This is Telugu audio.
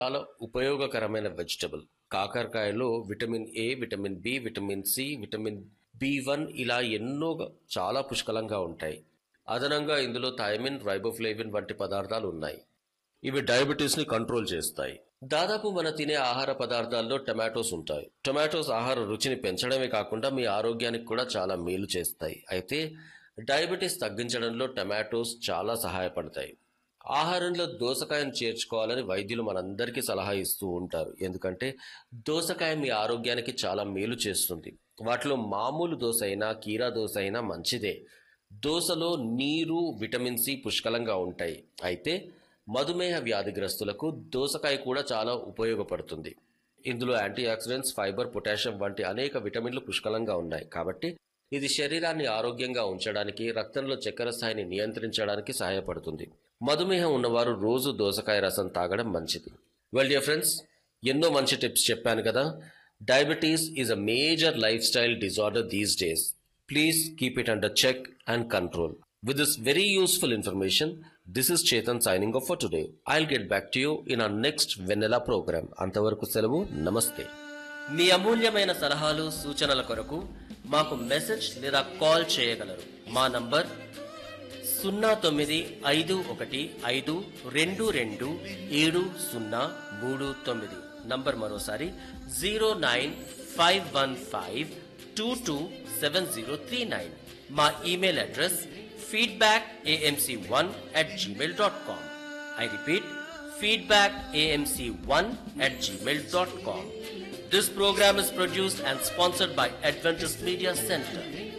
చాలా ఉపయోగకరమైన వెజిటబుల్ కాకరకాయలో vitamin A vitamin B vitamin C vitamin B one ఇలా ఎన్నో చాలా పుష్కలంగా ఉంటాయి అదనంగా ఇందులో థైమిన్ రైబోఫ్లేవిన్ వంటి పదార్థాలు ఉన్నాయి ఇవి డయాబెటీస్ని కంట్రోల్ చేస్తాయి దాదాపు మన తినే ఆహార పదార్థాల్లో టమాటోస్ ఉంటాయి టమాటోస్ ఆహార రుచిని పెంచడమే కాకుండా మీ ఆరోగ్యానికి కూడా చాలా మేలు చేస్తాయి అయితే డయాబెటీస్ తగ్గించడంలో టమాటోస్ చాలా సహాయపడతాయి ఆహారంలో దోసకాయను చేర్చుకోవాలని వైద్యులు మనందరికీ సలహా ఇస్తూ ఉంటారు ఎందుకంటే దోసకాయ మీ ఆరోగ్యానికి చాలా మేలు చేస్తుంది వాటిలో మామూలు దోశ అయినా కీరా దోశ అయినా మంచిదే దోసలో నీరు విటమిన్ సి పుష్కలంగా ఉంటాయి అయితే మధుమేహ వ్యాధిగ్రస్తులకు దోసకాయ కూడా చాలా ఉపయోగపడుతుంది ఇందులో యాంటీ ఆక్సిడెంట్స్ ఫైబర్ పొటాషియం వంటి అనేక విటమిన్లు పుష్కలంగా ఉన్నాయి కాబట్టి ఇది శరీరాన్ని ఆరోగ్యంగా ఉంచడానికి రక్తంలో చక్కెర స్థాయిని నియంత్రించడానికి సహాయపడుతుంది మధుమేహం ఉన్నవారు రోజు దోసకాయ రసం తాగడం మంచిది వెల్ డియర్ ఫ్రెండ్స్ ఎన్నో మంచి టిప్స్ చెప్పాను కదా diabetes is a major life style disorder these days please keep it under check and control With this very useful information, this is Chetan signing off for today. I'll get back to you in our next Vanilla program. అంతవరకు సెలవు నమస్తే మీ అమూల్యమైన సలహాలు సూచనల కొరకు మాకు మెసేజ్ లేదా కాల్ చేయగలరు మా నంబర్ సున్నా తొమ్మిది ఐదు ఒకటి ఐదు రెండు రెండు ఏడు సున్నా మూడు తొమ్మిది నంబర్ మరోసారి zero nine five one five two two seven zero three nine మా email address feedback AMC one at Gmail dot com I repeat feedback amc1 at gmail.com. This program is produced and sponsored by Adventist Media Center.